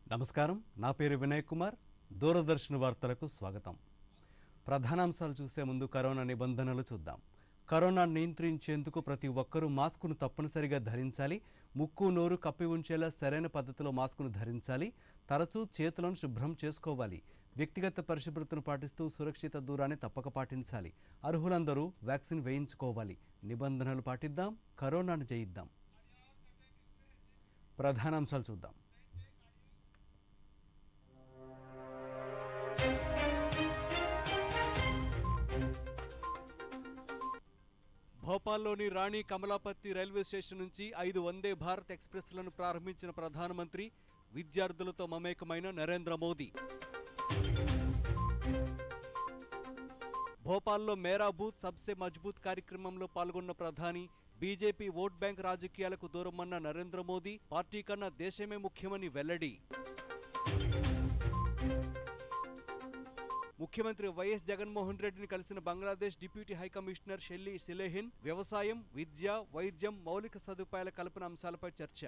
నమస్కారం నా పేరు వినయ్ కుమార్ దూరదర్శన్ వార్తలకు స్వాగతం ప్రధానాంశాలు చూసే ముందు కరోనా నిబంధనలు చూద్దాం కరోనా నియంత్రించేందుకు ప్రతి ఒక్కరూ మాస్కును తప్పనిసరిగా ధరించాలి ముక్కు నోరు కప్పి ఉంచేలా సరైన పద్ధతిలో మాస్కును ధరించాలి తరచూ చేతులను శుభ్రం చేసుకోవాలి వ్యక్తిగత పరిశుభ్రతను పాటిస్తూ సురక్షిత దూరాన్ని తప్పక పాటించాలి అర్హులందరూ వ్యాక్సిన్ వేయించుకోవాలి నిబంధనలు పాటిద్దాం కరోనాను జయిద్దాం ప్రధానాంశాలు చూద్దాం భోపాల్లోని రాణి కమలాపతి రైల్వే స్టేషన్ నుంచి ఐదు వందే భారత్ ఎక్స్ప్రెస్లను ప్రారంభించిన ప్రధానమంత్రి విద్యార్థులతో మమేకమైన నరేంద్ర మోదీ భోపాల్లో మేరా బూత్ సబ్సే మజ్బూత్ కార్యక్రమంలో పాల్గొన్న ప్రధాని బీజేపీ ఓట్ బ్యాంక్ రాజకీయాలకు దూరమన్న నరేంద్ర మోదీ పార్టీ కన్నా దేశమే ముఖ్యమని వెల్లడి ముఖ్యమంత్రి వైఎస్ జగన్మోహన్ రెడ్డిని కలిసిన బంగ్లాదేశ్ డిప్యూటీ హైకమిషనర్ షెల్లీ సిలేహిన్ వ్యవసాయం విద్య వైద్యం మౌలిక సదుపాయాల కల్పన అంశాలపై చర్చ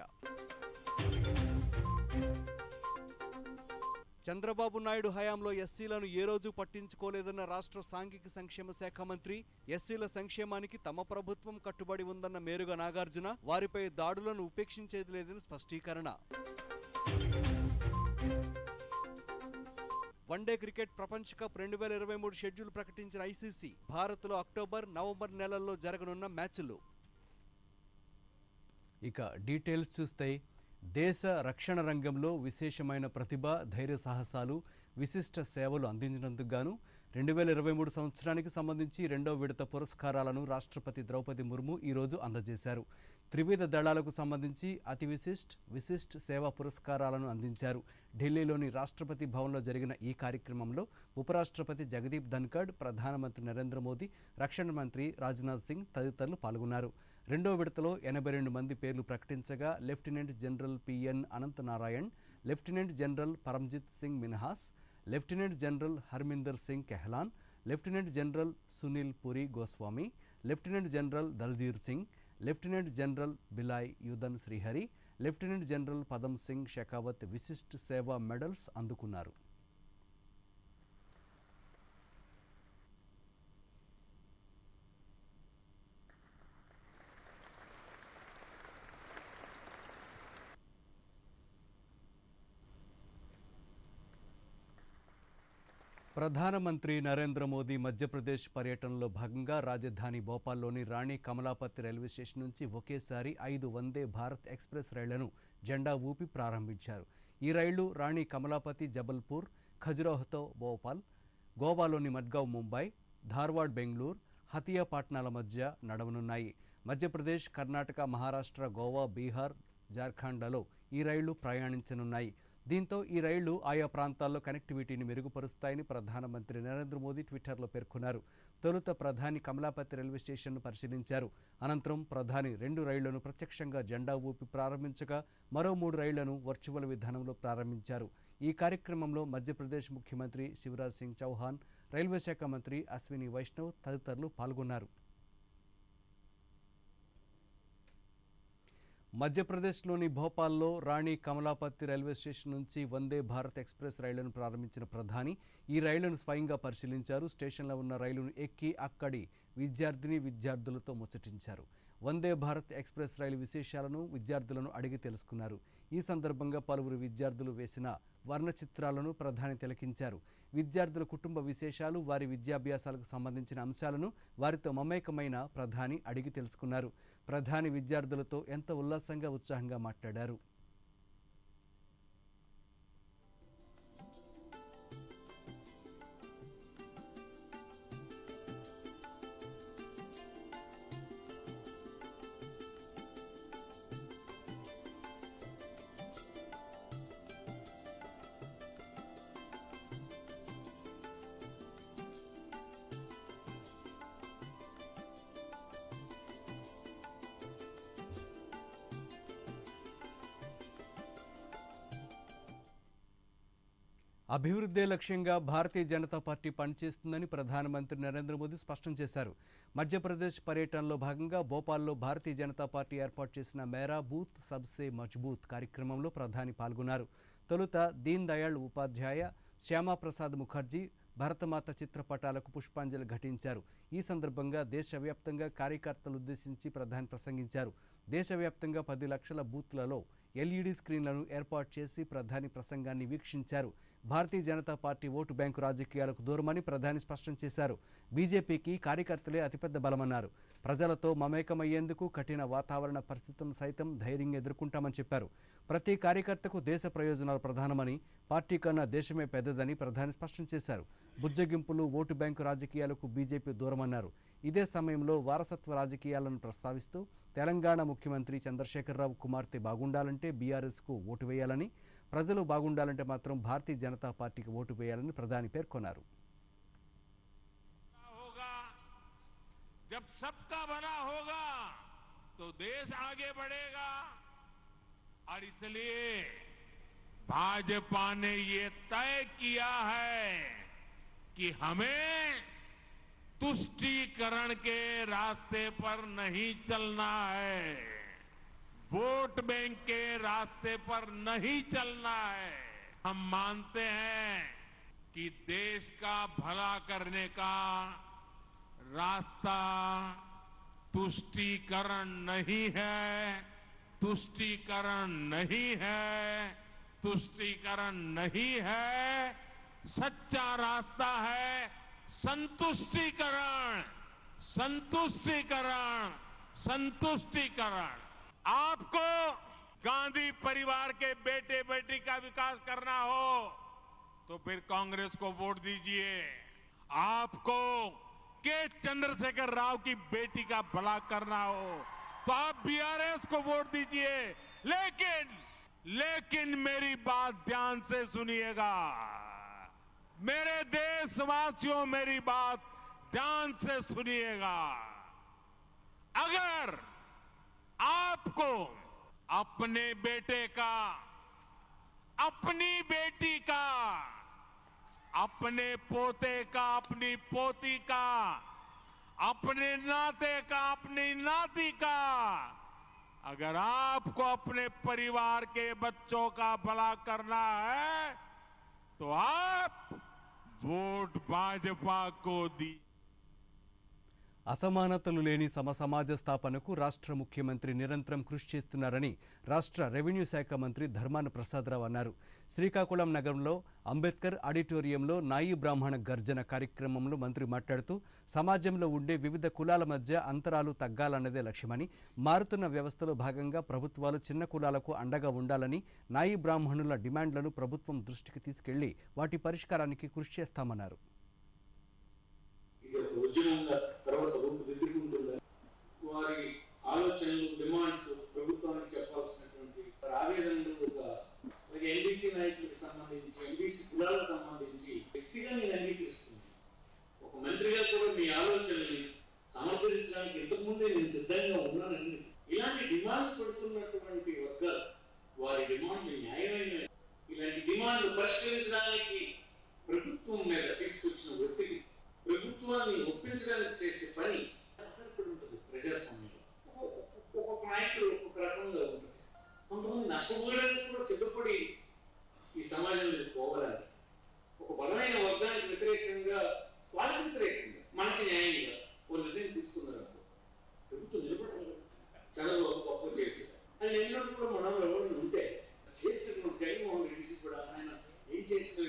చంద్రబాబు నాయుడు హయాంలో ఎస్సీలను ఏ రోజు పట్టించుకోలేదన్న రాష్ట్ర సాంఘిక సంక్షేమ శాఖ మంత్రి ఎస్సీల సంక్షేమానికి తమ ప్రభుత్వం కట్టుబడి ఉందన్న మేరుగ నాగార్జున వారిపై దాడులను ఉపేక్షించేది లేదని స్పష్టీకరణ వన్డే క్రికెట్ ప్రపంచ కప్ రెండు వేల ఇరవై మూడు షెడ్యూల్ ప్రకటించిన ఐసీసీ భారత్లో అక్టోబర్ నవంబర్ నెలల్లో జరగనున్న మ్యాచ్లు ఇక డీటెయిల్స్ చూస్తే దేశ రక్షణ రంగంలో విశేషమైన ప్రతిభ ధైర్య సాహసాలు విశిష్ట సేవలు అందించినందుకు గాను రెండు వేల ఇరవై మూడు సంవత్సరానికి సంబంధించి రెండో విడత పురస్కారాలను రాష్ట్రపతి ద్రౌపది ముర్ము ఈరోజు అందజేశారు త్రివిధ దళాలకు సంబంధించి అతి విశిష్ట్ విశిష్ట్ సేవా పురస్కారాలను అందించారు ఢిల్లీలోని రాష్ట్రపతి భవన్లో జరిగిన ఈ కార్యక్రమంలో ఉపరాష్ట్రపతి జగదీప్ ధన్కడ్ ప్రధానమంత్రి నరేంద్ర మోదీ రక్షణ మంత్రి రాజ్నాథ్ సింగ్ తదితరులు పాల్గొన్నారు రెండో విడతలో ఎనభై రెండు మంది పేర్లు ప్రకటించగా lieutenant general PN Anant Narayan lieutenant general Paramjit Singh Minhas lieutenant general Harminder Singh Kahlon lieutenant general Sunil Puri Goswami lieutenant general Daljit Singh lieutenant general బిలాయ్ యుదన్ శ్రీహరి లెఫ్టినెంట్ జనరల్ పదం సింగ్ షెకావత్ విశిష్ట్ సేవా మెడల్స్ అందుకున్నారు ప్రధానమంత్రి నరేంద్ర మోదీ మధ్యప్రదేశ్ పర్యటనలో భాగంగా రాజధాని భోపాల్లోని రాణి కమలాపతి రైల్వే స్టేషన్ నుంచి ఒకేసారి ఐదు వందే భారత్ ఎక్స్ప్రెస్ రైళ్లను జెండా ఊపి ప్రారంభించారు ఈ రైళ్లు రాణి కమలాపతి జబల్పూర్ ఖజురాహోతో భోపాల్ గోవాలోని మడ్గావ్ ముంబై ధార్వాడ్ బెంగళూరు హతియా పాట్నాల మధ్య నడవనున్నాయి మధ్యప్రదేశ్ కర్ణాటక మహారాష్ట్ర గోవా బీహార్ జార్ఖండ్లలో ఈ రైళ్లు ప్రయాణించనున్నాయి దీంతో ఈ రైళ్లు ఆయా ప్రాంతాల్లో కనెక్టివిటీని మెరుగుపరుస్తాయని ప్రధానమంత్రి నరేంద్ర మోదీ ట్విట్టర్లో పేర్కొన్నారు తొలుత ప్రధాని కమలాపతి రైల్వే స్టేషన్ను పరిశీలించారు అనంతరం ప్రధాని రెండు రైళ్లను ప్రత్యక్షంగా జెండా ఊపి ప్రారంభించగా మరో మూడు రైళ్లను వర్చువల్ విధానంలో ప్రారంభించారు ఈ కార్యక్రమంలో మధ్యప్రదేశ్ ముఖ్యమంత్రి శివరాజ్ సింగ్ చౌహాన్ రైల్వే శాఖ మంత్రి అశ్విని వైష్ణవ్ తదితరులు పాల్గొన్నారు మధ్యప్రదేశ్లోని భోపాల్లో రాణి కమలాపతి రైల్వే స్టేషన్ నుంచి వందే భారత్ ఎక్స్ప్రెస్ రైళ్లను ప్రారంభించిన ప్రధాని ఈ రైళ్లను స్వయంగా పరిశీలించారు స్టేషన్లో ఉన్న రైలును ఎక్కి అక్కడి విద్యార్థిని విద్యార్థులతో ముచ్చటించారు వందే భారత్ ఎక్స్ప్రెస్ రైలు విశేషాలను విద్యార్థులను అడిగి తెలుసుకున్నారు ఈ సందర్భంగా పలువురు విద్యార్థులు వేసిన వర్ణ చిత్రాలను ప్రధాని తిలకించారు విద్యార్థుల కుటుంబ విశేషాలు వారి విద్యాభ్యాసాలకు సంబంధించిన అంశాలను వారితో మమేకమైన ప్రధాని అడిగి తెలుసుకున్నారు ప్రధాని విద్యార్థులతో ఎంత ఉల్లాసంగా ఉత్సాహంగా మాట్లాడారు అభివృద్ధే లక్ష్యంగా భారతీయ జనతా పార్టీ పనిచేస్తుందని ప్రధానమంత్రి నరేంద్ర మోదీ స్పష్టం చేశారు మధ్యప్రదేశ్ పర్యటనలో భాగంగా భోపాల్లో భారతీయ జనతా పార్టీ ఏర్పాటు చేసిన మేరా బూత్ సబ్సే మజ్బూత్ కార్యక్రమంలో ప్రధాని పాల్గొన్నారు తొలుత దీన్ దయాళ్ ఉపాధ్యాయ శ్యామాప్రసాద్ ముఖర్జీ భరతమాత చిత్రపటాలకు పుష్పాంజలి ఘటించారు ఈ సందర్భంగా దేశవ్యాప్తంగా కార్యకర్తలు ఉద్దేశించి ప్రధాని ప్రసంగించారు దేశవ్యాప్తంగా పది లక్షల బూత్లలో ఎల్ఈడి స్క్రీన్లను ఏర్పాటు చేసి ప్రధాని ప్రసంగాన్ని వీక్షించారు Bharatiya Janata party vote bank రాజకీయాలకు దూరమని ప్రధాని స్పష్టం చేశారు బీజేపీకి కార్యకర్తలే అతిపెద్ద బలమన్నారు ప్రజలతో మమేకమయ్యేందుకు కఠిన వాతావరణ పరిస్థితులను సైతం ధైర్యంగా ఎదుర్కొంటామని చెప్పారు ప్రతి కార్యకర్తకు దేశ ప్రయోజనాలు ప్రధానమని పార్టీ కన్నా దేశమే పెద్దదని ప్రధాని స్పష్టం చేశారు బుజ్జగింపులు ఓటు బ్యాంకు రాజకీయాలకు బీజేపీ దూరమన్నారు ఇదే సమయంలో వారసత్వ రాజకీయాలను ప్రస్తావిస్తూ తెలంగాణ ముఖ్యమంత్రి చంద్రశేఖరరావు కుమార్తె బాగుండాలంటే బీఆర్ఎస్కు ఓటు వేయాలని ప్రజలు బాగుండాలంటే మాత్రం భారతీయ జనతా పార్టీకి ఓటు వేయాలని ప్రధాని పేర్కొన్నారు होगा जब सबका भला होगा तो देश आगे बढ़ेगा और इसलिए भाजपा ने ये तय किया है कि हमें तुष्टीकरण के रास्ते पर नहीं चलना है वोट बैंक के रास्ते पर नहीं चलना है हम मानते हैं कि देश का भला करने का रास्ता तुष्टीकरण नहीं है तुष्टीकरण नहीं है तुष्टीकरण नहीं है सच्चा रास्ता है संतुष्टीकरण संतुष्टीकरण संतुष्टीकरण आपको गांधी परिवार के बेटे बेटी का विकास करना हो तो फिर कांग्रेस को वोट दीजिए आपको के चंद्रशेखर राव की बेटी का भला करना हो तो आप बीआरएस को वोट दीजिए लेकिन लेकिन मेरी बात ध्यान से सुनिएगा मेरे देशवासियों मेरी बात ध्यान से सुनिएगा अगर आपको अपने बेटे का अपनी बेटी का अपने पोते का अपनी पोती का अपने नाते का अपनी नाती का अगर आपको अपने परिवार के बच्चों का भला करना है तो आप वोट भाजपा को दी అసమానతలు లేని సమ సమాజ స్థాపనకు రాష్ట్ర ముఖ్యమంత్రి నిరంతరం కృషి చేస్తున్నారని రాష్ట్ర రెవెన్యూ శాఖ మంత్రి ధర్మాన ప్రసాదరావు అన్నారు శ్రీకాకుళం నగరంలో అంబేద్కర్ ఆడిటోరియంలో నాయి బ్రాహ్మణ గర్జన కార్యక్రమంలో మంత్రి మాట్లాడుతూ సమాజంలో ఉండే వివిధ కులాల మధ్య అంతరాలు తగ్గాలన్నదే లక్ష్యమని మారుతున్న వ్యవస్థలో భాగంగా ప్రభుత్వాలు చిన్న కులాలకు అండగా ఉండాలని నాయి బ్రాహ్మణుల డిమాండ్లను ప్రభుత్వం దృష్టికి తీసుకెళ్లి వాటి పరిష్కారానికి కృషి చేస్తామన్నారు ఇది ఒక ఉద్యమంగా తర్వాత రూపుదిద్దుకుంటుందని వారి ఆలోచనలు డిమాండ్స్ ప్రభుత్వానికి చెప్పాల్సినటువంటి వారి ఆవేదనలు ఒక ఎన్డీసీ నాయకులకు సంబంధించి ఎన్డీసీ కులాలకు సంబంధించి వ్యక్తిగా నేను అంగీకరిస్తుంది ఒక మంత్రిగా కూడా మీ ఆలోచనల్ని సమర్థించడానికి ఇంతకు ముందే నేను సిద్ధంగా ఉన్నానండి ఇలాంటి డిమాండ్స్ పెడుతున్నటువంటి వర్గాలు వారి డిమాండ్లు న్యాయమైన ఇలాంటి డిమాండ్లు పరిష్కరించడానికి ప్రభుత్వం మీద తీసుకొచ్చిన ఒత్తిడి ప్రభుత్వాన్ని ఒప్పించడానికి చేసే పని ఆధారపడి ఉంటుంది ప్రజాస్వామ్యంలో ఒక్కొక్క- ఒక్కొక్క నాయకుడు ఒక్కొక్క రకంగా ఉంటుంది కొంతమంది నష్టపోయడానికి కూడా సిద్ధపడి ఈ సమాజంలో పోవాలని ఒక బలమైన వర్గానికి వ్యతిరేకంగా వాళ్ళకి వ్యతిరేకంగా మనకి న్యాయంగా ఓ నిర్ణయం తీసుకున్నారు అనుకో. ప్రభుత్వం నిలబడాలి కదా. చంద్రబాబు గొప్ప చేసి ఆయన ఎన్నో కూడా మనం ఎవరిని ఉంటే చేసిన జగన్మోహన్ రెడ్డి కూడా ఆయన ఏం చేసిన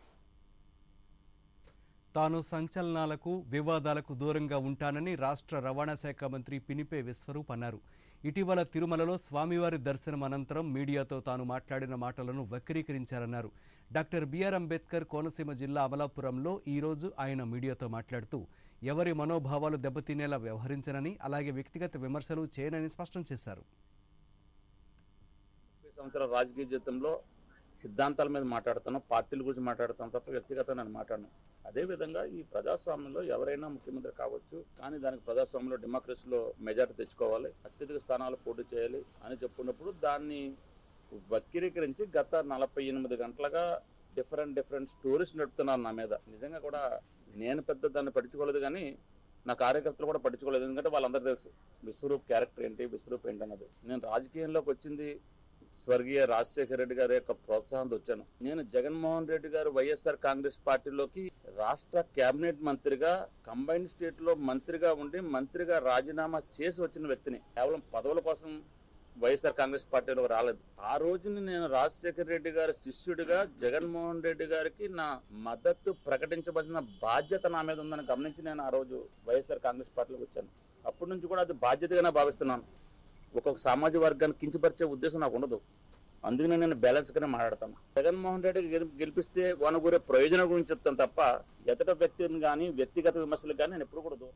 తాను సంచలనాలకు వివాదాలకు దూరంగా ఉంటానని రాష్ట్ర రవాణా శాఖ మంత్రి పినిపే విశ్వరూప్ అన్నారు ఇటీవల తిరుమలలో స్వామివారి దర్శనం అనంతరం మీడియాతో తాను మాట్లాడిన మాటలను వక్రీకరించారన్నారు డాక్టర్ బిఆర్ అంబేద్కర్ కోనసీమ జిల్లా అమలాపురంలో ఈరోజు ఆయన మీడియాతో మాట్లాడుతూ ఎవరి మనోభావాలు దెబ్బతినేలా వ్యవహరించనని అలాగే వ్యక్తిగత విమర్శలు చేయనని స్పష్టం చేశారు ముప్పై సంవత్సరాల రాజకీయ జీవితంలో సిద్ధాంతాల మీద మాట్లాడుతాను పార్టీల గురించి మాట్లాడతాను తప్ప వ్యక్తిగతంగా నేను మాట్లాడను అదేవిధంగా ఈ ప్రజాస్వామ్యంలో ఎవరైనా ముఖ్యమంత్రి కావచ్చు కానీ దానికి ప్రజాస్వామ్యంలో డెమోక్రసీలో మెజార్టీ తెచ్చుకోవాలి అత్యధిక స్థానాలు పోటీ చేయాలి అని చెప్పుకున్నప్పుడు దాన్ని వక్రీకరించి గత నలభై ఎనిమిది గంటలుగా డిఫరెంట్ డిఫరెంట్ స్టోరీస్ నడుపుతున్నారు నా మీద నిజంగా కూడా నేను పెద్ద దాన్ని పట్టించుకోలేదు కానీ నా కార్యకర్తలు కూడా పట్టించుకోలేదు ఎందుకంటే వాళ్ళందరూ తెలుసు విశ్వరూప్ క్యారెక్టర్ ఏంటి విశ్వరూప్ ఏంటి అన్నది నేను రాజకీయంలోకి వచ్చింది స్వర్గీయ రాజశేఖర రెడ్డి గారి యొక్క ప్రోత్సాహంతో వచ్చాను నేను జగన్మోహన్ రెడ్డి గారు వైఎస్ఆర్ కాంగ్రెస్ పార్టీలోకి రాష్ట్ర కేబినెట్ మంత్రిగా కంబైన్డ్ స్టేట్ లో మంత్రిగా ఉండి మంత్రిగా రాజీనామా చేసి వచ్చిన వ్యక్తిని కేవలం పదవుల కోసం వైఎస్ఆర్ కాంగ్రెస్ పార్టీలో రాలేదు ఆ రోజుని నేను రాజశేఖర రెడ్డి గారి శిష్యుడిగా జగన్మోహన్ రెడ్డి గారికి నా మద్దతు ప్రకటించవలసిన బాధ్యత నా మీద ఉందని గమనించి నేను ఆ రోజు వైఎస్ఆర్ కాంగ్రెస్ పార్టీలోకి వచ్చాను అప్పటి నుంచి కూడా అది బాధ్యతగానే భావిస్తున్నాను ఒక్కొక్క సామాజిక వర్గాన్ని కించపరిచే ఉద్దేశం నాకు ఉండదు అందుకనే నేను బ్యాలెన్స్ గానే మాట్లాడతాను జగన్మోహన్ రెడ్డి గెలి- గెలిపిస్తే వనగూరే ప్రయోజనం గురించి చెప్తాను తప్ప ఎతట వ్యక్తిని కానీ వ్యక్తిగత విమర్శలకు కానీ నేను ఎప్పుడు కూడా దూరం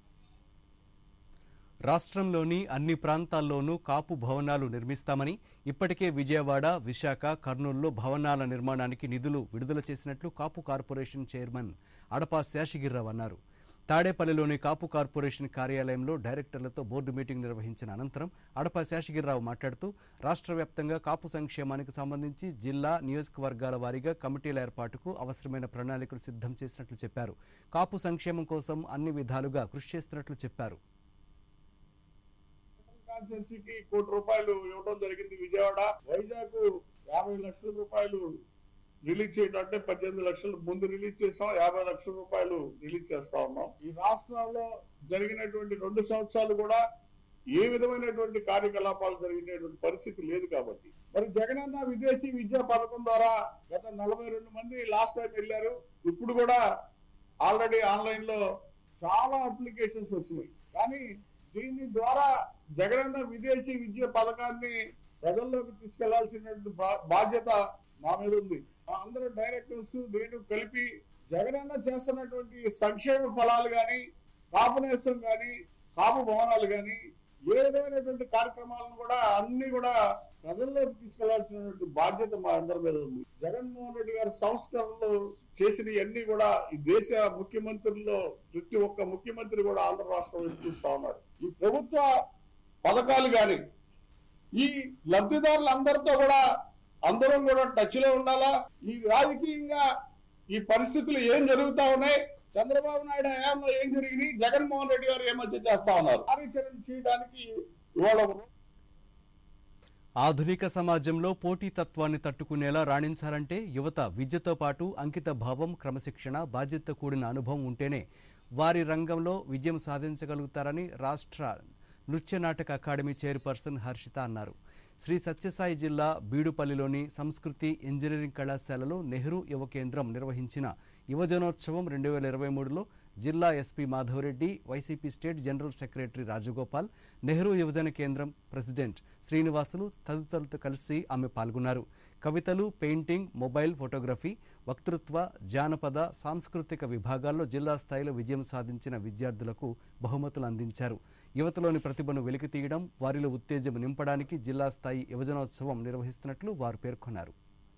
రాష్ట్రంలోని అన్ని ప్రాంతాల్లోనూ కాపు భవనాలు నిర్మిస్తామని ఇప్పటికే విజయవాడ విశాఖ కర్నూలులో భవనాల నిర్మాణానికి నిధులు విడుదల చేసినట్లు కాపు కార్పొరేషన్ చైర్మన్ అడపా శేషగిరిరావు అన్నారు తాడేపల్లిలోని కాపు కార్పొరేషన్ కార్యాలయంలో డైరెక్టర్లతో బోర్డు మీటింగ్ నిర్వహించిన అనంతరం అడపా శేషగిరిరావు మాట్లాడుతూ రాష్ట్ర వ్యాప్తంగా కాపు సంక్షేమానికి సంబంధించి జిల్లా నియోజకవర్గాల వారీగా కమిటీల ఏర్పాటుకు అవసరమైన ప్రణాళికలు సిద్ధం చేసినట్లు చెప్పారు కాపు సంక్షేమం కోసం అన్ని విధాలుగా కృషి చేస్తున్నట్లు చెప్పారు కాన్స్టిట్యున్సీకి కోటి రూపాయలు ఇవ్వడం జరిగింది విజయవాడ వైజాగ్ యాభై లక్షల రూపాయలు రిలీజ్ చేయడం అంటే పద్దెనిమిది లక్షలు ముందు రిలీజ్ చేస్తాం యాభై లక్షల రూపాయలు రిలీజ్ చేస్తా ఉన్నాం ఈ రాష్ట్రంలో జరిగినటువంటి రెండు సంవత్సరాలు కూడా ఏ విధమైనటువంటి కార్యకలాపాలు జరిగినటువంటి పరిస్థితి లేదు కాబట్టి మరి జగనన్న విదేశీ విద్యా పథకం ద్వారా గత నలభై రెండు మంది లాస్ట్ టైం వెళ్ళారు ఇప్పుడు కూడా ఆల్రెడీ ఆన్లైన్ లో చాలా అప్లికేషన్స్ వచ్చినాయి కానీ దీని ద్వారా జగనన్న విదేశీ విద్య పథకాన్ని ప్రజల్లోకి తీసుకెళ్లాల్సినటువంటి బా- బాధ్యత మా మీద ఉంది మా అందరూ డైరెక్టర్స్ నేను కలిపి జగనన్న చేస్తున్నటువంటి సంక్షేమ ఫలాలు గాని కాపునేస్తం గాని కాపు భవనాలు గాని ఏ విధమైనటువంటి కార్యక్రమాలను కూడా అన్ని కూడా ప్రజల్లోకి తీసుకెళ్లాల్సినటువంటి బాధ్యత మా అందరి మీద ఉంది జగన్మోహన్ రెడ్డి గారి సంస్కరణలు చేసినవన్నీ కూడా ఈ దేశ ముఖ్యమంత్రుల్లో ప్రతి ఒక్క ముఖ్యమంత్రి కూడా ఆంధ్ర రాష్ట్రంలో చూస్తా ఉన్నారు ఈ ప్రభుత్వ పథకాలు గాని ఈ లబ్ధిదారులందరితో కూడా అందరం కూడా టచ్ లో ఉండాలా ఈ రాజకీయంగా ఈ పరిస్థితులు ఏం జరుగుతా ఉన్నాయి చంద్రబాబు నాయుడు హయాంలో ఏం జరిగినాయి జగన్మోహన్ రెడ్డి గారు ఏ మధ్య చేస్తా ఉన్నారు కార్యాచరణ చేయడానికి ఇవాళ ఒక ఆధునిక సమాజంలో పోటీతత్వాన్ని తట్టుకునేలా రాణించాలంటే యువత విద్యతో పాటు అంకిత భావం క్రమశిక్షణ బాధ్యత కూడిన అనుభవం ఉంటేనే వారి రంగంలో విజయం సాధించగలుగుతారని రాష్ట్ర నృత్య నాటక అకాడమీ చైర్పర్సన్ హర్షిత అన్నారు శ్రీ సత్యసాయి జిల్లా బీడుపల్లిలోని సంస్కృతి ఇంజనీరింగ్ కళాశాలలో నెహ్రూ యువ కేంద్రం నిర్వహించిన యువజనోత్సవం రెండు వేల ఇరవై మూడులో జిల్లా SP Madhava Reddy YCP state general secretary Rajagopal Nehru యువజన కేంద్రం ప్రెసిడెంట్ శ్రీనివాసులు తదితరులతో కలిసి ఆమె పాల్గొన్నారు కవితలు పెయింటింగ్ మొబైల్ ఫోటోగ్రఫీ వక్తృత్వ జానపద సాంస్కృతిక విభాగాల్లో జిల్లా స్థాయిలో విజయం సాధించిన విద్యార్థులకు బహుమతులు అందించారు యువతలోని ప్రతిభను వెలికితీయడం వారిలో ఉత్తేజం నింపడానికి జిల్లా స్థాయి యువజనోత్సవం నిర్వహిస్తున్నట్లు వారు పేర్కొన్నారు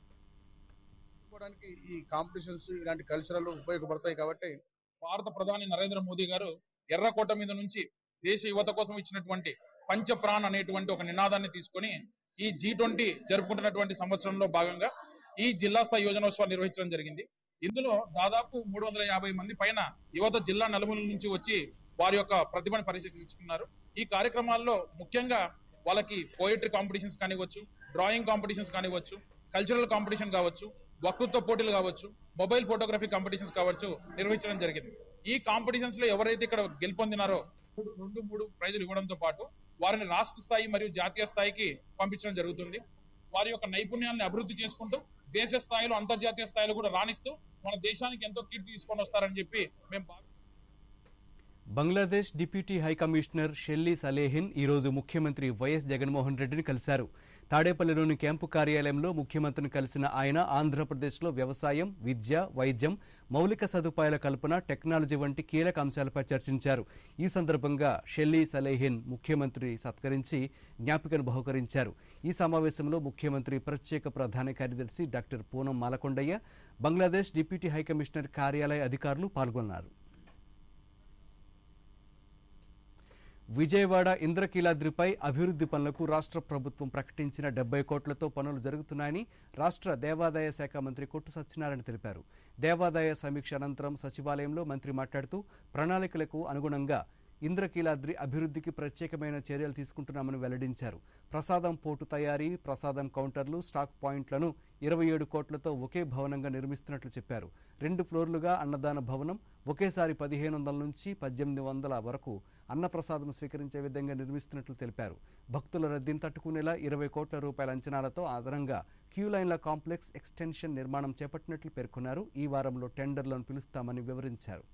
చేసుకోవడానికి ఈ కాంపిటీషన్స్ ఇలాంటి కల్చరల్ ఉపయోగపడతాయి కాబట్టి భారత ప్రధాని నరేంద్ర మోదీ గారు ఎర్రకోట మీద నుంచి దేశ యువత కోసం ఇచ్చినటువంటి పంచప్రాణ్ అనేటువంటి ఒక నినాదాన్ని తీసుకొని ఈ జీ ట్వంటీ జరుపుకుంటున్నటువంటి సంవత్సరంలో భాగంగా ఈ జిల్లా స్థాయి యోజనోత్సవాలు నిర్వహించడం జరిగింది ఇందులో దాదాపు మూడు వందల యాభై మంది పైన యువత జిల్లా నలుమూల నుంచి వచ్చి వారి యొక్క ప్రతిభను పరిశీలించుకున్నారు ఈ కార్యక్రమాల్లో ముఖ్యంగా వాళ్ళకి పోయిటరీ కాంపిటీషన్స్ కానివ్వచ్చు డ్రాయింగ్ కాంపిటీషన్స్ కానివ్వచ్చు కల్చరల్ కాంపిటీషన్ కావచ్చు వక్తృత్వ పోటీలు కావచ్చు మొబైల్ ఫోటోగ్రఫీ కాంపిటీషన్స్ కావచ్చు నిర్వహించడం జరిగింది ఈ కాంపిటీషన్స్ లో ఎవరైతే ఇక్కడ గెలుపొందినారో మూడు రెండు మూడు ప్రైజులు ఇవ్వడంతో పాటు వారిని రాష్ట్ర స్థాయి మరియు జాతీయ స్థాయికి పంపించడం జరుగుతుంది వారి యొక్క నైపుణ్యాన్ని అభివృద్ధి చేసుకుంటూ దేశ స్థాయిలో అంతర్జాతీయ స్థాయిలో కూడా రాణిస్తూ మన దేశానికి ఎంతో కీర్తి తీసుకొని వస్తారని చెప్పి మేము భావిస్తున్నాం. Bangladesh deputy high commissioner Shelley Salehin ఈరోజు ముఖ్యమంత్రి వైఎస్ జగన్మోహన్ రెడ్డిని కలిశారు తాడేపల్లిలోని క్యాంపు కార్యాలయంలో ముఖ్యమంత్రిని కలిసిన ఆయన ఆంధ్రప్రదేశ్లో వ్యవసాయం విద్య వైద్యం మౌలిక సదుపాయాల కల్పన టెక్నాలజీ వంటి కీలక అంశాలపై చర్చించారు ఈ సందర్భంగా షెల్లీ సలేహిన్ ముఖ్యమంత్రి సత్కరించి జ్ఞాపికను బహుకరించారు ఈ సమావేశంలో ముఖ్యమంత్రి ప్రత్యేక ప్రధాన కార్యదర్శి doctor Poonam Malakondaiah Bangladesh deputy high commissioner కార్యాలయ అధికారులు పాల్గొన్నారు విజయవాడ ఇంద్రకీలాద్రిపై అభివృద్ధి పనులకు రాష్ట్ర ప్రభుత్వం ప్రకటించిన డెబ్బై కోట్లతో పనులు జరుగుతున్నాయని రాష్ట్ర దేవాదాయ శాఖ మంత్రి కొట్టు సత్యనారాయణ తెలిపారు దేవాదాయ సమీక్ష అనంతరం సచివాలయంలో మంత్రి మాట్లాడుతూ ప్రణాళికలకు అనుగుణంగా ఇంద్రకీలాద్రి అభివృద్ధికి ప్రత్యేకమైన చర్యలు తీసుకుంటున్నామని వెల్లడించారు ప్రసాదం పోటు తయారీ ప్రసాదం కౌంటర్లు స్టాక్ పాయింట్లను ఇరవై ఏడు కోట్లతో ఒకే భవనంగా నిర్మిస్తున్నట్లు చెప్పారు రెండు ఫ్లోర్లుగా అన్నదాన భవనం ఒకేసారి పదిహేను వందల నుంచి పద్దెనిమిది వందల వరకు అన్నప్రసాదం స్వీకరించే విధంగా నిర్మిస్తున్నట్లు తెలిపారు భక్తుల రద్దీని తట్టుకునేలా ఇరవై కోట్ల రూపాయల అంచనాలతో అదనంగా క్యూ లైన్ల కాంప్లెక్స్ ఎక్స్టెన్షన్ నిర్మాణం చేపట్టినట్లు పేర్కొన్నారు ఈ వారంలో టెండర్లను పిలుస్తామని వివరించారు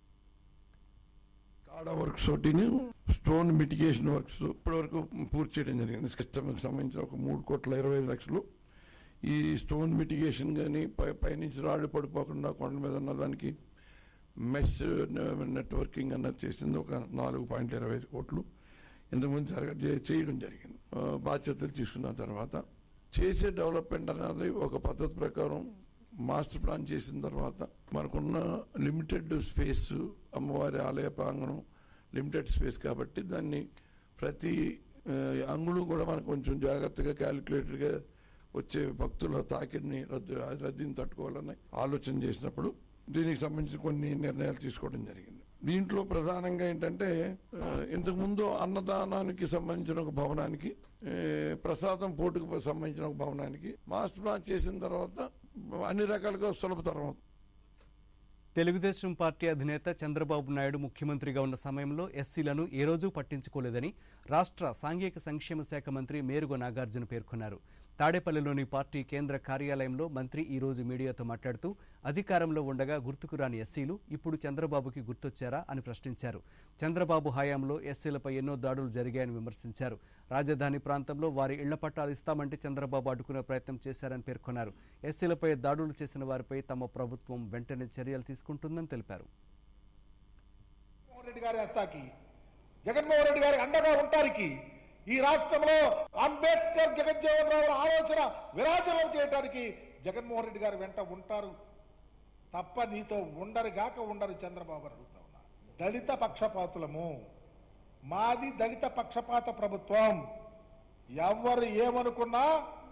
కాడా వర్క్స్ ఒకటిని స్టోన్ మిటిగేషన్ వర్క్స్ ఇప్పటివరకు పూర్తి చేయడం జరిగింది సిస్టమ్కి సంబంధించిన ఒక మూడు కోట్ల ఇరవై ఐదు లక్షలు ఈ స్టోన్ మిటిగేషన్ కానీ పై పైనుంచి రాళ్ళు పడిపోకుండా కొండ మీద ఉన్న దానికి మెస్ నెట్వర్కింగ్ అన్నది చేసింది ఒక నాలుగు పాయింట్ ఇరవై ఐదు కోట్లు ఇంతకుముందు జరగ చే- చేయడం జరిగింది ఆ, బాధ్యతలు తీసుకున్న తర్వాత చేసే డెవలప్మెంట్ అనేది ఒక పద్ధతి ప్రకారం మాస్టర్ ప్లాన్ చేసిన తర్వాత మనకున్న లిమిటెడ్ స్పేస్ అమ్మవారి ఆలయ ప్రాంగణం లిమిటెడ్ స్పేస్ కాబట్టి దాన్ని ప్రతి ఆ, అంగుళం కూడా మనకు కొంచెం జాగ్రత్తగా క్యాలిక్యులేటెడ్గా వచ్చే భక్తుల తాకిడిని రద్దు ఆ రద్దీని తట్టుకోవాలని ఆలోచన చేసినప్పుడు దీనికి సంబంధించి కొన్ని నిర్ణయాలు తీసుకోవడం జరిగింది దీంట్లో ప్రధానంగా ఏంటంటే ఆ, ఇంతకుముందు అన్నదానానికి సంబంధించిన ఒక భవనానికి ఏ, ప్రసాదం పోటుకు సంబంధించిన ఒక భవనానికి మాస్టర్ ప్లాన్ చేసిన తర్వాత అన్ని రకాలుగా సులభతరం అవుతుంది తెలుగుదేశం పార్టీ అధినేత చంద్రబాబు నాయుడు ముఖ్యమంత్రిగా ఉన్న సమయంలో ఎస్సీలను ఏ రోజూ పట్టించుకోలేదని రాష్ట్ర సాంఘిక సంక్షేమ శాఖ మంత్రి మేరుగ నాగార్జున పేర్కొన్నారు తాడేపల్లిలోని పార్టీ కేంద్ర కార్యాలయంలో మంత్రి ఈ రోజు మీడియాతో మాట్లాడుతూ అధికారంలో ఉండగా గుర్తుకు రాని ఎస్సీలు ఇప్పుడు చంద్రబాబుకి గుర్తొచ్చారా అని ప్రశ్నించారు చంద్రబాబు హయాంలో ఎస్సీలపై ఎన్నో దాడులు జరిగాయని విమర్శించారు రాజధాని ప్రాంతంలో వారి ఇళ్ల పట్టాలు ఇస్తామంటే చంద్రబాబు అడ్డుకునే ప్రయత్నం చేశారని పేర్కొన్నారు ఎస్సీలపై దాడులు చేసిన వారిపై తమ ప్రభుత్వం వెంటనే చర్యలు తీసుకుంటుందని తెలిపారు జగన్మోహన్ రెడ్డి గారి హస్తాకి జగన్మోహన్ రెడ్డి గారి అండగా ఉంటానికి ఈ రాష్ట్రంలో అంబేద్కర్ జగజ్జీవన్ రావు ఆలోచన విరాజనం చేయడానికి జగన్మోహన్ రెడ్డి గారు వెంట ఉంటారు తప్ప నీతో ఉండరు గాక ఉండరు చంద్రబాబు అని అడుగుతా ఉన్నా దళిత పక్షపాతులము మాది దళిత పక్షపాత ప్రభుత్వం ఎవరు ఏమనుకున్నా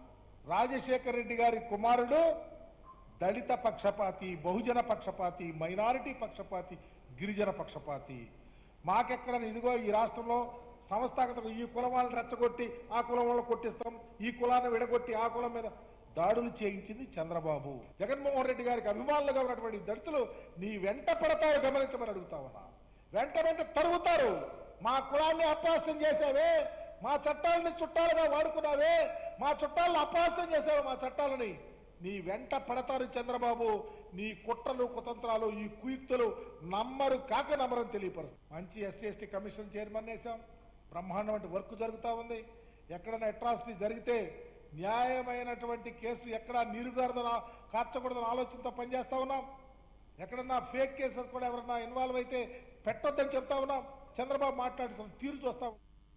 రాజశేఖర రెడ్డి గారి కుమారుడు దళిత పక్షపాతి బహుజన పక్షపాతి మైనారిటీ పక్షపాతి గిరిజన పక్షపాతి మాకెక్కడ ఇదిగో ఈ రాష్ట్రంలో సంస్థాగత ఈ కులం వాళ్ళని రెచ్చగొట్టి ఆ కులం వాళ్ళని కొట్టిస్తాం ఈ కులాన్ని విడగొట్టి ఆ కులం మీద దాడులు చేయించింది చంద్రబాబు జగన్మోహన్ రెడ్డి గారికి అభిమానులుగా ఉన్నటువంటి దళితులు నీ వెంట పడతారు గమనించమని అడుగుతా ఉన్నా వెంట వెంట తరుగుతారు మా కులాన్ని అపహాస్యం చేసావే మా చట్టాలని చుట్టాలుగా వాడుకున్నావే మా చుట్టాలను అపహాస్యం చేసావు మా చట్టాలని నీ వెంట పడతారు చంద్రబాబు నీ కుట్రలు కుతంత్రాలు ఈ కుయుక్తులు నమ్మరు కాక నమ్మరని తెలియపరుస్తుంది మంచి ఎస్సీ ఎస్టీ కమిషన్ చైర్మన్ వేసాం బ్రహ్మాండమైన వర్క్ జరుగుతూ ఉంది ఎక్కడైనా అట్రాసిటీ జరిగితే న్యాయమైనటువంటి కేసు ఎక్కడా నీరుగారదని కార్చకూడదని ఆలోచనతో పనిచేస్తా ఉన్నాం ఎక్కడన్నా ఫేక్ కేసెస్ కూడా ఎవరన్నా ఇన్వాల్వ్ అయితే పెట్టొద్దని చెప్తా ఉన్నాం చంద్రబాబు మాట్లాడుతున్న తీరు చూస్తాం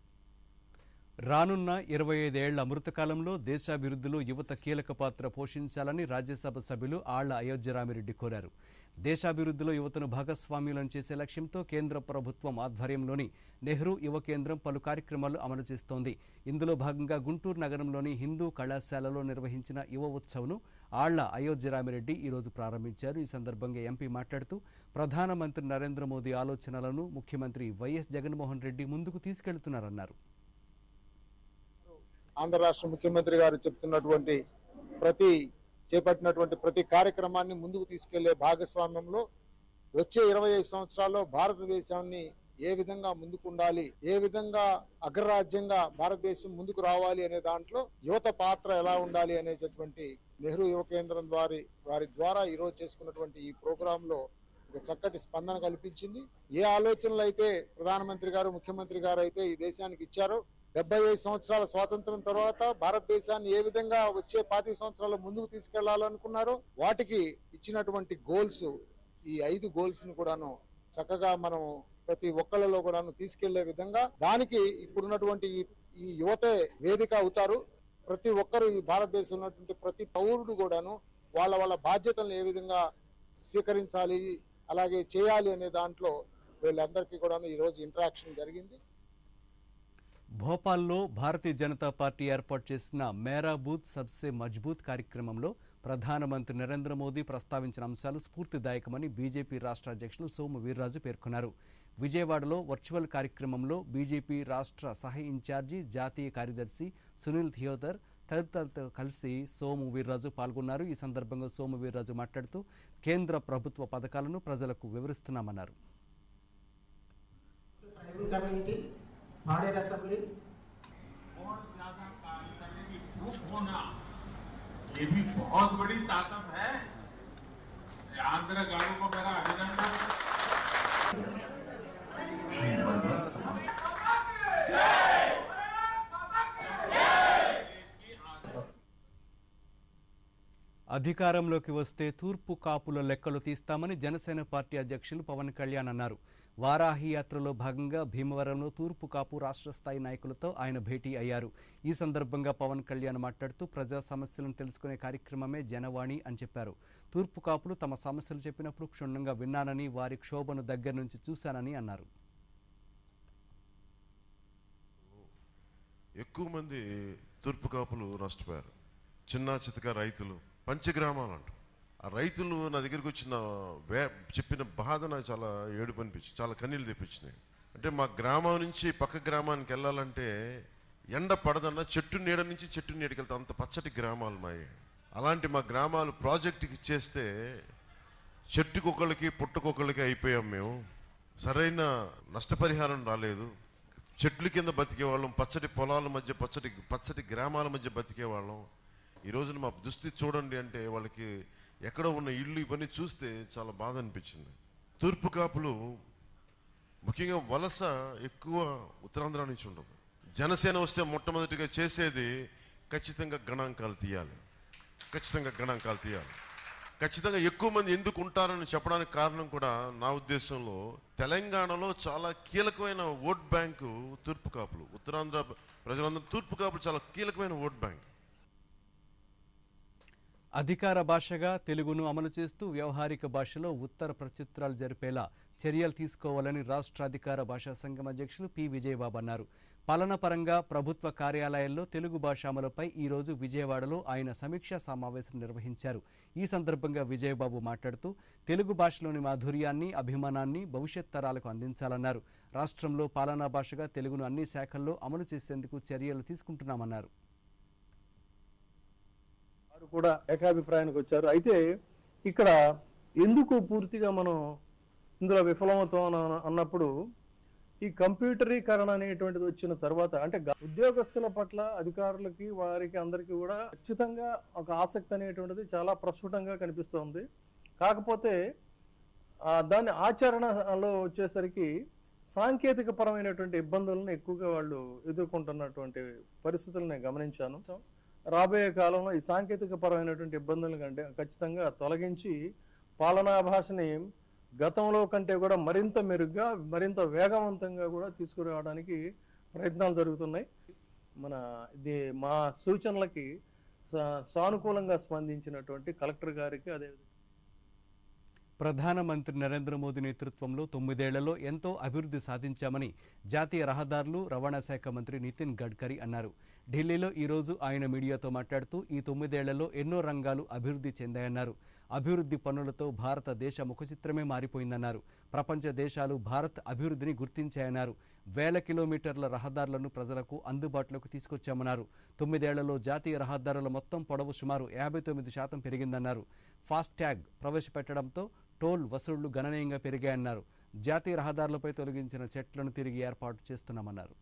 రానున్న ఇరవై ఐదేళ్ల అమృతకాలంలో దేశాభివృద్ధిలో యువత కీలక పాత్ర పోషించాలని రాజ్యసభ సభ్యులు ఆళ్ల అయోధ్యరామిరెడ్డి కోరారు దేశాభివృద్ధిలో యువతను భాగస్వామ్యులను చేసే లక్ష్యంతో కేంద్ర ప్రభుత్వం ఆధ్వర్యంలోని నెహ్రూ యువ కేంద్రం పలు కార్యక్రమాలు అమలు చేస్తోంది ఇందులో భాగంగా గుంటూరు నగరంలోని హిందూ కళాశాలలో నిర్వహించిన యువ ఉత్సవ్ను ఆళ్ల అయోధ్యరామిరెడ్డి ఈరోజు ప్రారంభించారు ఈ సందర్భంగా ఎంపీ మాట్లాడుతూ ప్రధానమంత్రి నరేంద్ర మోదీ ఆలోచనలను ముఖ్యమంత్రి వైఎస్ జగన్మోహన్ రెడ్డి ముందుకు తీసుకెళ్తున్నారన్నారు ఆంధ్ర రాష్ట్ర ముఖ్యమంత్రి గారు చెప్తున్నటువంటి ప్రతి చేపట్టినటువంటి ప్రతి కార్యక్రమాన్ని ముందుకు తీసుకెళ్లే భాగస్వామ్యంలో వచ్చే ఇరవై ఐదు సంవత్సరాల్లో భారతదేశాన్ని ఏ విధంగా ముందుకు ఉండాలి ఏ విధంగా అగ్రరాజ్యంగా భారతదేశం ముందుకు రావాలి అనే దాంట్లో యువత పాత్ర ఎలా ఉండాలి అనేటటువంటి నెహ్రూ యువ కేంద్రం వారి వారి ద్వారా ఈ రోజు చేసుకున్నటువంటి ఈ ప్రోగ్రామ్ లో ఒక చక్కటి స్పందన కల్పించింది ఏ ఆలోచనలు అయితే ప్రధానమంత్రి గారు ముఖ్యమంత్రి గారు అయితే ఈ దేశానికి ఇచ్చారో డెబ్బై ఐదు సంవత్సరాల స్వాతంత్రం తర్వాత భారతదేశాన్ని ఏ విధంగా వచ్చే పాతి సంవత్సరాలు ముందుకు తీసుకెళ్లాలనుకున్నారో వాటికి ఇచ్చినటువంటి గోల్స్ ఈ ఐదు గోల్స్ ను కూడాను చక్కగా మనం ప్రతి ఒక్కళ్ళలో కూడాను తీసుకెళ్లే విధంగా దానికి ఇప్పుడున్నటువంటి ఈ- ఈ యువతే వేదిక అవుతారు ప్రతి ఒక్కరు ఈ భారతదేశంలో ఉన్నటువంటి ప్రతి పౌరుడు కూడాను వాళ్ళ వాళ్ళ బాధ్యతలను ఏ విధంగా స్వీకరించాలి అలాగే చేయాలి అనే దాంట్లో వీళ్ళందరికీ కూడాను ఈ రోజు ఇంటరాక్షన్ జరిగింది భోపాల్లో భారతీయ జనతా పార్టీ ఏర్పాటు చేసిన మేరా బూత్ సబ్సే మజ్బూత్ కార్యక్రమంలో ప్రధానమంత్రి నరేంద్ర మోదీ ప్రస్తావించిన అంశాలు స్ఫూర్తిదాయకమని బీజేపీ రాష్ట్ర అధ్యక్షులు సోము వీర్రాజు పేర్కొన్నారు విజయవాడలో వర్చువల్ కార్యక్రమంలో బీజేపీ రాష్ట్ర సహ ఇన్ఛార్జి జాతీయ కార్యదర్శి సునీల్ థియోదర్ తదితరులతో కలిసి సోము వీర్రాజు పాల్గొన్నారు ఈ సందర్భంగా సోము వీర్రాజు మాట్లాడుతూ కేంద్ర ప్రభుత్వ పథకాలను ప్రజలకు వివరిస్తున్నామన్నారు ट्राइबल कम्युनिटी भाड़ेर असेंबली और ज्यादा कार्य करने की भूख होना ये भी बहुत बड़ी ताकत है आंध्र गाड़ू को मेरा अभिनंदन అధికారంలోకి వస్తే తూర్పు కాపుల లెక్కలు తీస్తామని జనసేన పార్టీ అధ్యక్షులు పవన్ కళ్యాణ్ అన్నారు వారాహి యాత్రలో భాగంగా భీమవరంలో తూర్పు కాపు రాష్ట్ర స్థాయి నాయకులతో ఆయన భేటీ అయ్యారు ఈ సందర్భంగా పవన్ కళ్యాణ్ మాట్లాడుతూ ప్రజా సమస్యలను తెలుసుకునే కార్యక్రమమే జనవాణి అని చెప్పారు తూర్పు కాపులు తమ సమస్యలు చెప్పినప్పుడు క్షుణ్ణంగా విన్నానని వారి క్షోభను దగ్గర నుంచి చూశానని అన్నారు ఎక్కువ మంది తూర్పు కాపులు నష్టపోయారు చిన్న చితక రైతులు పంచగ్రామాలు అంట ఆ రైతులు నా దగ్గరికి వచ్చిన వే చెప్పిన బాధ నాకు చాలా ఏడుపు అనిపించింది చాలా కన్నీళ్ళు తెప్పించినాయి అంటే మా గ్రామం నుంచి పక్క గ్రామానికి వెళ్ళాలంటే ఎండ పడదన్న చెట్టు నీడ నుంచి చెట్టు నీడకి వెళ్తే అంత పచ్చటి గ్రామాలు మాయి అలాంటి మా గ్రామాలు ప్రాజెక్టుకి ఇచ్చేస్తే చెట్టుకొకళ్ళకి పుట్టకొకళ్ళకి అయిపోయాం మేము సరైన నష్టపరిహారం రాలేదు చెట్ల కింద బతికే వాళ్ళం పచ్చటి పొలాల మధ్య పచ్చటి పచ్చటి గ్రామాల మధ్య బతికే వాళ్ళం ఈ రోజున మా దుస్థితి చూడండి అంటే వాళ్ళకి ఎక్కడో ఉన్న ఇల్లు ఇవన్నీ చూస్తే చాలా బాధ అనిపించింది తూర్పు కాపులు ముఖ్యంగా వలస ఎక్కువ ఉత్తరాంధ్ర నుంచి ఉండదు జనసేన వస్తే మొట్టమొదటిగా చేసేది ఖచ్చితంగా గణాంకాలు తీయాలి ఖచ్చితంగా గణాంకాలు తీయాలి ఖచ్చితంగా ఎక్కువ మంది ఎందుకు ఉంటారని చెప్పడానికి కారణం కూడా నా ఉద్దేశంలో తెలంగాణలో చాలా కీలకమైన ఓట్ బ్యాంకు తూర్పు కాపులు ఉత్తరాంధ్ర ప్రజలందరూ తూర్పు కాపులు చాలా కీలకమైన ఓట్ బ్యాంక్ అధికార భాషగా తెలుగును అమలు చేస్తూ వ్యవహారిక భాషలో ఉత్తర ప్రత్యుత్తరాలు జరిపేలా చర్యలు తీసుకోవాలని రాష్ట్ర అధికార భాషా సంఘం అధ్యక్షులు పి విజయబాబు అన్నారు పాలనపరంగా ప్రభుత్వ కార్యాలయాల్లో తెలుగు భాష అమలుపై ఈరోజు విజయవాడలో ఆయన సమీక్షా సమావేశం నిర్వహించారు ఈ సందర్భంగా విజయబాబు మాట్లాడుతూ తెలుగు భాషలోని మాధుర్యాన్ని అభిమానాన్ని భవిష్యత్ తరాలకు అందించాలన్నారు రాష్ట్రంలో పాలనా భాషగా తెలుగును అన్ని శాఖల్లో అమలు చేసేందుకు చర్యలు తీసుకుంటున్నామన్నారు వారు కూడా ఏకాభిప్రాయానికి వచ్చారు అయితే ఇక్కడ ఎందుకు పూర్తిగా మనం ఇందులో విఫలమవుతాం అన్న- అన్నప్పుడు ఈ కంప్యూటరీకరణ అనేటువంటిది వచ్చిన తర్వాత అంటే గ- ఉద్యోగస్తుల పట్ల అధికారులకి వారికి అందరికీ కూడా ఖచ్చితంగా ఒక ఆసక్తి అనేటువంటిది చాలా ప్రస్ఫుటంగా కనిపిస్తోంది కాకపోతే ఆ దాని ఆచరణలో వచ్చేసరికి సాంకేతిక పరమైనటువంటి ఇబ్బందులను ఎక్కువగా వాళ్ళు ఎదుర్కొంటున్నటువంటి పరిస్థితులను నేను గమనించాను రాబోయే కాలంలో ఈ సాంకేతిక పరమైనటువంటి ఇబ్బందుల కంటే ఖచ్చితంగా తొలగించి పాలనా భాషని గతంలో కంటే కూడా మరింత మెరుగ్గా మరింత వేగవంతంగా కూడా తీసుకురావడానికి ప్రయత్నాలు జరుగుతున్నాయి మన ఇది మా సూచనలకి సా- సానుకూలంగా స్పందించినటువంటి కలెక్టర్ గారికి అదేవిధంగా ప్రధానమంత్రి నరేంద్ర మోదీ నేతృత్వంలో తొమ్మిదేళ్లలో ఎంతో అభివృద్ధి సాధించామని జాతీయ రహదారులు రవాణా శాఖ మంత్రి నితిన్ గడ్కరీ అన్నారు ఢిల్లీలో ఈరోజు ఆయన మీడియాతో మాట్లాడుతూ ఈ తొమ్మిదేళ్లలో ఎన్నో రంగాలు అభివృద్ధి చెందాయన్నారు అభివృద్ధి పనులతో భారతదేశ ముఖచిత్రమే మారిపోయిందన్నారు ప్రపంచ దేశాలు భారత్ అభివృద్ధిని గుర్తించాయన్నారు వేల కిలోమీటర్ల రహదారులను ప్రజలకు అందుబాటులోకి తీసుకొచ్చామన్నారు తొమ్మిదేళ్లలో జాతీయ రహదారుల మొత్తం పొడవు సుమారు యాభై తొమ్మిది శాతం పెరిగిందన్నారు ఫాస్ట్యాగ్ ప్రవేశపెట్టడంతో టోల్ వసూళ్లు గణనీయంగా పెరిగాయన్నారు జాతీయ రహదారులపై తొలగించిన చెట్లను తిరిగి ఏర్పాటు చేస్తున్నామన్నారు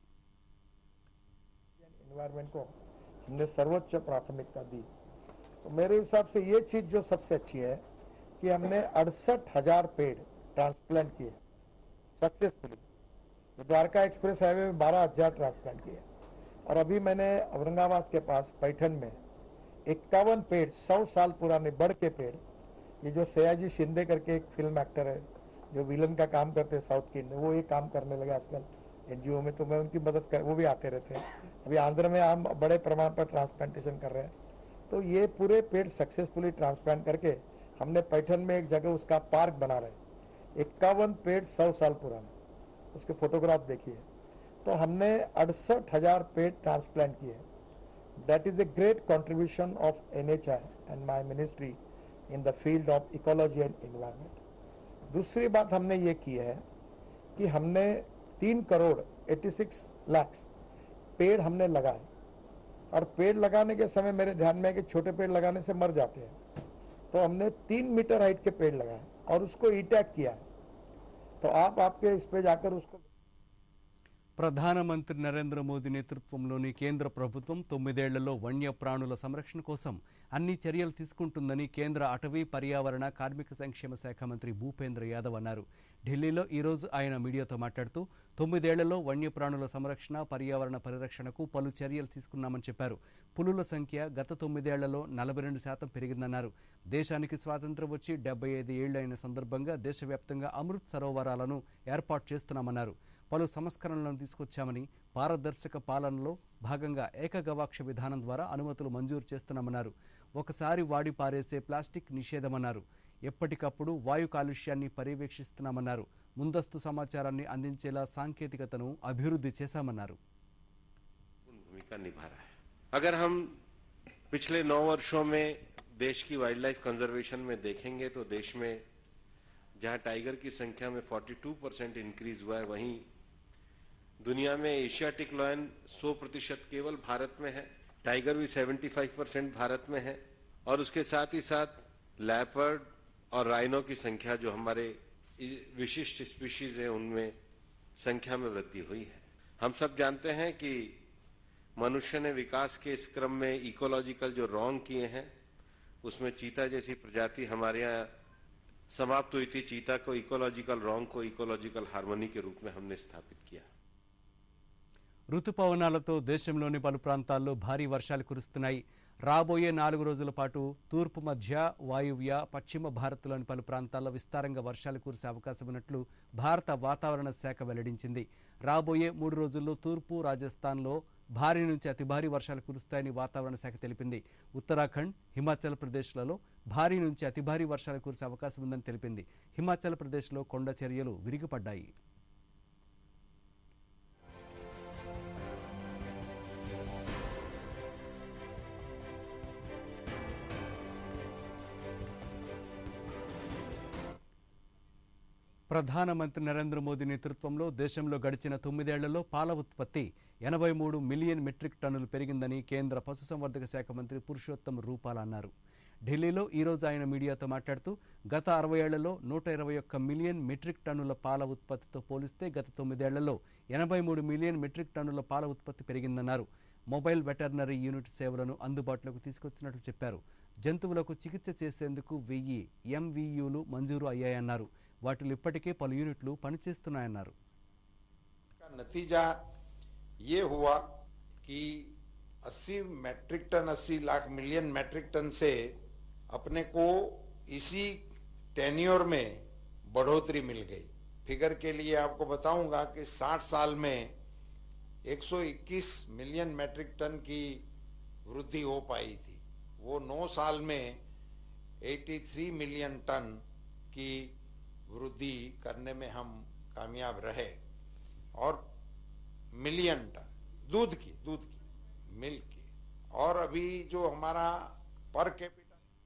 एनवायरनमेंट को हमने सर्वोच्च प्राथमिकता दी तो मेरे हिसाब से ये चीज जो सबसे अच्छी है कि हमने अड़सठ हजार पेड़ ट्रांसप्लांट किए सक्सेसफुली तो द्वारका एक्सप्रेस हाईवे में बारह हजार ट्रांसप्लांट किए और अभी मैंने औरंगाबाद के पास पैठन में इक्यावन पेड़ सौ साल पुराने बड़ के पेड़ ये जो सयाजी शिंदे करके एक फिल्म एक्टर है जो विलन का काम करते हैं साउथ के वो ये काम करने लगे आजकल एनजीओ में तो मैं उनकी मदद कर वो भी आते रहते हैं अभी आंध्र में हम बड़े प्रमाण पर ट्रांसप्लांटेशन कर रहे हैं तो ये पूरे पेड़ सक्सेसफुली ट्रांसप्लांट करके हमने पैठन में एक जगह उसका पार्क बना रहे हैं इक्यावन पेड़ सौ साल पुराने उसके फोटोग्राफ देखिए तो हमने अड़सठ हजार पेड़ ट्रांसप्लांट किए that is a great contribution of NHI and my ministry in the field of ecology and environment. दूसरी बात हमने ये की है कि हमने तीन करोड़ 86 लाख पेड़ हमने लगाए और पेड़ लगाने के समय मेरे ध्यान में है कि छोटे पेड़ लगाने से मर जाते हैं तो हमने तीन मीटर हाइट के पेड़ लगाए और उसको ईटैक किया है तो आप आपके इस पे जाकर उसको ప్రధానమంత్రి నరేంద్ర మోదీ నేతృత్వంలోని కేంద్ర ప్రభుత్వం తొమ్మిదేళ్లలో వన్యప్రాణుల సంరక్షణ కోసం అన్ని చర్యలు తీసుకుంటుందని కేంద్ర అటవీ పర్యావరణ కార్మిక సంక్షేమ శాఖ మంత్రి భూపేంద్ర యాదవ్ అన్నారు ఢిల్లీలో ఈరోజు ఆయన మీడియాతో మాట్లాడుతూ తొమ్మిదేళ్లలో వన్యప్రాణుల సంరక్షణ పర్యావరణ పరిరక్షణకు పలు చర్యలు తీసుకున్నామని చెప్పారు పులుల సంఖ్య గత తొమ్మిదేళ్లలో నలభై రెండు శాతం పెరిగిందన్నారు దేశానికి స్వాతంత్ర్యం వచ్చి డెబ్బై ఐదు ఏళ్లు అయిన సందర్భంగా దేశవ్యాప్తంగా అమృత్ సరోవరాలను ఏర్పాటు చేస్తున్నామన్నారు పలు సంస్కరణలను తీసుకొచ్చామని పారదర్శక పాలనలో భాగంగా ఏకగవాక్ష విధానం ద్వారా అనుమతులు మంజూరు చేస్తున్నామన్నారు ఒకసారి వాడి పారేసే ప్లాస్టిక్ నిషేధమన్నారు ఎప్పటికప్పుడు వాయు కాలుష్యాన్ని పర్యవేక్షిస్తున్నామన్నారు ముందస్తు సమాచారాన్ని అందించేలా సాంకేతికతను అభివృద్ధి చేశామన్నారు भूमिका निभा रहा है अगर हम पिछले नौ वर्षों में देश की वाइल्ड लाइफ कंजर्वेशन में देखेंगे तो देश में जहां टाइगर की संख्या में 42 परसेंट इंक्रीज हुआ है वहीं दुनिया में एशियाटिक लॉयन 100 प्रतिशत केवल भारत में है टाइगर भी 75 परसेंट भारत में है और उसके साथ ही साथ लैपर्ड और राइनो की संख्या जो हमारे विशिष्ट स्पीशीज है उनमें संख्या में वृद्धि हुई है हम सब जानते हैं कि मनुष्य ने विकास के इस क्रम में इकोलॉजिकल जो रॉन्ग किए हैं उसमें चीता जैसी प्रजाति हमारे यहाँ समाप्त हुई थी चीता को इकोलॉजिकल रॉन्ग को इकोलॉजिकल हार्मोनी के रूप में हमने स्थापित किया రుతుపవనాలతో దేశంలోని పలు ప్రాంతాల్లో భారీ వర్షాలు కురుస్తున్నాయి రాబోయే నాలుగు రోజుల పాటు తూర్పు మధ్య వాయువ్య పశ్చిమ భారత్లోని పలు ప్రాంతాల్లో విస్తారంగా వర్షాలు కురిసే అవకాశం ఉన్నట్లు భారత వాతావరణ శాఖ వెల్లడించింది రాబోయే మూడు రోజుల్లో తూర్పు రాజస్థాన్లో భారీ నుంచి అతి భారీ వర్షాలు కురుస్తాయని వాతావరణ శాఖ తెలిపింది ఉత్తరాఖండ్ హిమాచల్ ప్రదేశ్లలో భారీ నుంచి అతి భారీ వర్షాలు కురిసే అవకాశం ఉందని తెలిపింది హిమాచల్ ప్రదేశ్లో కొండ చర్యలు విరిగిపడ్డాయి ప్రధానమంత్రి నరేంద్ర మోదీ నేతృత్వంలో దేశంలో గడిచిన తొమ్మిదేళ్లలో పాల ఉత్పత్తి ఎనభై మూడు మిలియన్ మెట్రిక్ టన్నులు పెరిగిందని కేంద్ర పశుసంవర్ధక శాఖ మంత్రి పురుషోత్తం రూపాల అన్నారు ఢిల్లీలో ఈరోజు ఆయన మీడియాతో మాట్లాడుతూ గత అరవై ఏళ్లలో నూట ఇరవై ఒక్క మిలియన్ మెట్రిక్ టన్నుల పాల ఉత్పత్తితో పోలిస్తే గత తొమ్మిదేళ్లలో ఎనభై మూడు మిలియన్ మెట్రిక్ టన్నుల పాల ఉత్పత్తి పెరిగిందన్నారు మొబైల్ వెటర్నరీ యూనిట్ సేవలను అందుబాటులోకి తీసుకొచ్చినట్లు చెప్పారు జంతువులకు చికిత్స చేసేందుకు వెయ్యి ఎంవీయూలు మంజూరు అయ్యాయన్నారు వాటిలో ఇప్పటికే పలు యూనిట్లు పనిచేస్తున్నాయన్నారు का नतीजा ये हुआ कि 80 metric ton 80 lakh million metric ton से अपने को इसी टेन्योर में बढ़ोतरी मिल गई फिगर के लिए आपको बताऊंगा कि 60 साल में 121 मिलियन मैट्रिक टन की वृद्धि हो पाई थी वो 9 साल में 83 मिलियन टन की वृद्धि करने में हम कामयाब रहे और मिलियन टन दूध की दूध की मिल्क की और अभी जो हमारा पर कैपिटल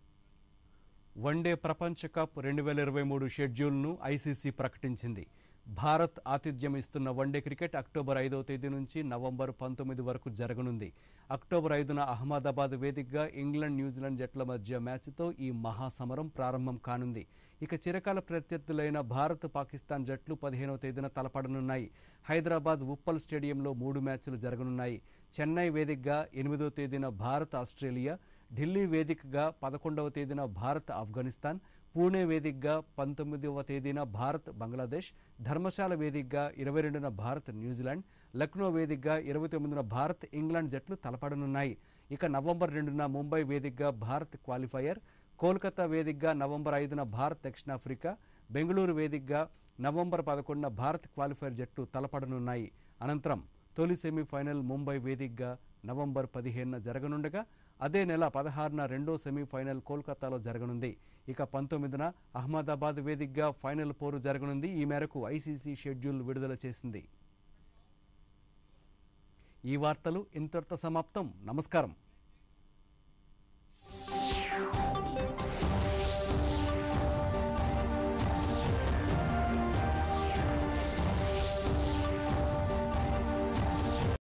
వన్డే ప్రపంచ కప్ రెండు వేల ఇరవై మూడు షెడ్యూల్ను ఐసీసీ ప్రకటించింది భారత్ ఆతిథ్యం ఇస్తున్న వన్డే క్రికెట్ అక్టోబర్ ఐదవ తేదీ నుంచి నవంబర్ పంతొమ్మిది వరకు జరగనుంది అక్టోబర్ ఐదున అహ్మదాబాద్ వేదికగా ఇంగ్లాండ్ న్యూజిలాండ్ జట్ల మధ్య మ్యాచ్తో ఈ మహాసమరం ప్రారంభం కానుంది ఇక చిరకాల ప్రత్యర్థులైన భారత్ పాకిస్తాన్ జట్లు పదిహేనవ తేదీన తలపడనున్నాయి హైదరాబాద్ ఉప్పల్ స్టేడియంలో మూడు మ్యాచ్లు జరగనున్నాయి చెన్నై వేదికగా ఎనిమిదవ తేదీన భారత్ ఆస్ట్రేలియా ఢిల్లీ వేదికగా పదకొండవ తేదీన భారత్ ఆఫ్ఘనిస్తాన్ పూణే వేదికగా పంతొమ్మిదవ తేదీన భారత్ బంగ్లాదేశ్ ధర్మశాల వేదికగా ఇరవై రెండున భారత్ న్యూజిలాండ్ లక్నో వేదికగా ఇరవై తొమ్మిదిన భారత్ ఇంగ్లాండ్ జట్లు తలపడనున్నాయి ఇక నవంబర్ రెండున ముంబై వేదికగా భారత్ క్వాలిఫైయర్ కోల్కతా వేదికగా నవంబర్ ఐదున భారత్ దక్షిణాఫ్రికా బెంగళూరు వేదికగా నవంబర్ పదకొండున భారత్ క్వాలిఫైయర్ జట్లు తలపడనున్నాయి అనంతరం తొలి సెమీఫైనల్ ముంబై వేదికగా నవంబర్ పదిహేనున జరగనుండగా అదే నెల పదహారున రెండో సెమీఫైనల్ కోల్కతాలో జరగనుంది ఇక పంతొమ్మిదిన అహ్మదాబాద్ వేదికగా ఫైనల్ పోరు జరగనుంది ఈ మేరకు ఐసీసీ షెడ్యూల్ విడుదల చేసింది ఈ వార్తలు ఇంతటితో సమాప్తం నమస్కారం